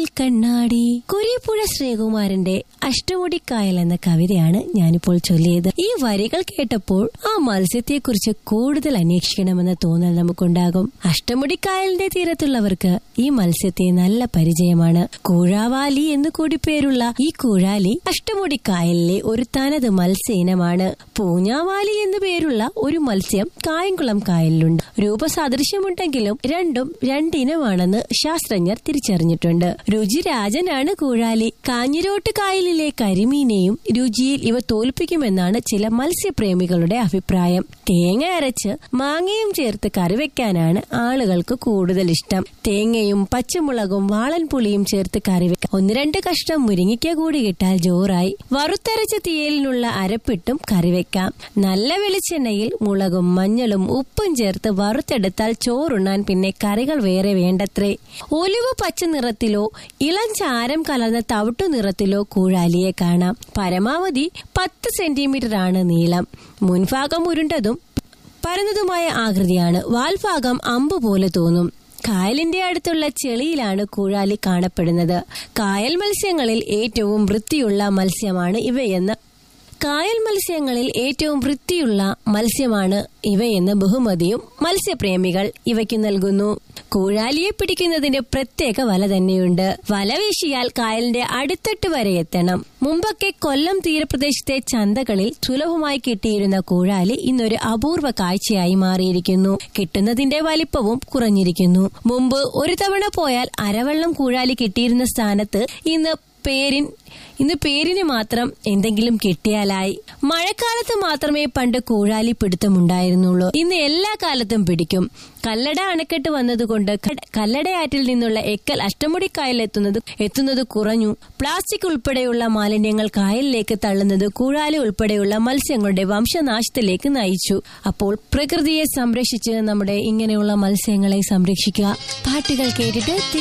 കണ്ണാടി കുരിപ്പുഴ ശ്രീകുമാരന്റെ അഷ്ടമുടിക്കായൽ എന്ന കവിതയാണ് ഞാനിപ്പോൾ ചൊല്ലിയത് ഈ വരികൾ കേട്ടപ്പോൾ ആ മത്സ്യത്തെക്കുറിച്ച് കൂടുതൽ അന്വേഷിക്കണമെന്ന തോന്നൽ നമുക്കുണ്ടാകും അഷ്ടമുടിക്കായലിന്റെ തീരത്തുള്ളവർക്ക് ഈ മത്സ്യത്തെ നല്ല പരിചയമാണ് കൂഴാവാലി എന്ന് കൂടി പേരുള്ള ഈ കൂഴാലി അഷ്ടമുടിക്കായലിലെ ഒരു തനത് മത്സ്യ ഇനമാണ് പൂഞ്ഞാവാലി എന്ന് പേരുള്ള ഒരു മത്സ്യം കായംകുളം കായലിലുണ്ട് രൂപസാദൃശ്യമുണ്ടെങ്കിലും രണ്ടും രണ്ടിനമാണെന്ന് ശാസ്ത്രജ്ഞർ തിരിച്ചറിഞ്ഞിട്ടുണ്ട് രുചിരാജനാണ് കൂഴാലി കാഞ്ഞിരോട്ട് കായലിലെ കരിമീനെയും രുചിയിൽ ഇവ തോൽപ്പിക്കുമെന്നാണ് ചില മത്സ്യപ്രേമികളുടെ അഭിപ്രായം തേങ്ങ അരച്ച് മാങ്ങയും ചേർത്ത് കറിവെക്കാനാണ് ആളുകൾക്ക് കൂടുതൽ ഇഷ്ടം തേങ്ങയും പച്ചമുളകും വാളൻ പുളിയും ചേർത്ത് കറിവെക്കാം ഒന്ന് രണ്ട് കഷ്ണം മുരിങ്ങിക്ക കൂടി കിട്ടാൽ ജോറായി വറുത്തരച്ച തീയലിനുള്ള അരപ്പിട്ടും കറിവെക്കാം നല്ല വെളിച്ചെണ്ണയിൽ മുളകും മഞ്ഞളും ഉപ്പും ചേർത്ത് വറുത്തെടുത്താൽ ചോറുണ്ണാൻ പിന്നെ കറികൾ വേറെ വേണ്ടത്രേ ഒലിവ് പച്ച നിറത്തിലോ ഇളം ചാരം കലർന്ന തവിട്ടു നിറത്തിലോ കൂഴാലിയെ കാണാം പരമാവധി പത്ത് സെന്റിമീറ്റർ ആണ് നീളം മുൻഭാഗം ഉരുണ്ടതും പരന്നതുമായ ആകൃതിയാണ് വാൽഭാഗം അമ്പ് പോലെ തോന്നും കായലിന്റെ അടുത്തുള്ള ചെളിയിലാണ് കൂഴാലി കാണപ്പെടുന്നത് കായൽ മത്സ്യങ്ങളിൽ ഏറ്റവും വൃത്തിയുള്ള മത്സ്യമാണ് ഇവയെന്ന് കായൽ മത്സ്യങ്ങളിൽ ഏറ്റവും വൃത്തിയുള്ള മത്സ്യമാണ് ഇവയെന്ന് ബഹുമതിയും മത്സ്യപ്രേമികൾ ഇവയ്ക്ക് നൽകുന്നു കൂഴാലിയെ പിടിക്കുന്നതിന്റെ പ്രത്യേക വല തന്നെയുണ്ട് വല വീശിയാൽ കായലിന്റെ അടിത്തട്ട് വരെ എത്തണം മുമ്പൊക്കെ കൊല്ലം തീരപ്രദേശത്തെ ചന്തകളിൽ സുലഭമായി കിട്ടിയിരുന്ന കൂഴാലി ഇന്നൊരു അപൂർവ കാഴ്ചയായി മാറിയിരിക്കുന്നു കിട്ടുന്നതിന്റെ വലിപ്പവും കുറഞ്ഞിരിക്കുന്നു മുമ്പ് ഒരു തവണ പോയാൽ അരവെള്ളം കൂഴാലി കിട്ടിയിരുന്ന സ്ഥാനത്ത് ഇന്ന് പേരിൻ ഇന്ന് പേരിന് മാത്രം എന്തെങ്കിലും കിട്ടിയാലായി മഴക്കാലത്ത് മാത്രമേ പണ്ട് കൂഴാലി പിടുത്തമുണ്ടായിരുന്നുള്ളൂ ഇന്ന് എല്ലാ കാലത്തും പിടിക്കും കല്ലട അണക്കെട്ട് വന്നതുകൊണ്ട് ക- കല്ലടയാറ്റിൽ നിന്നുള്ള എക്കൽ അഷ്ടമുടിക്കായൽ എത്തുന്നത് എത്തുന്നത് കുറഞ്ഞു പ്ലാസ്റ്റിക് ഉൾപ്പെടെയുള്ള മാലിന്യങ്ങൾ കായലിലേക്ക് തള്ളുന്നത് കൂഴാലി ഉൾപ്പെടെയുള്ള മത്സ്യങ്ങളുടെ വംശനാശത്തിലേക്ക് നയിച്ചു അപ്പോൾ പ്രകൃതിയെ സംരക്ഷിച്ച് നമ്മുടെ ഇങ്ങനെയുള്ള മത്സ്യങ്ങളെ സംരക്ഷിക്കുക പാട്ടുകൾ കേട്ടിട്ട് തിരികെ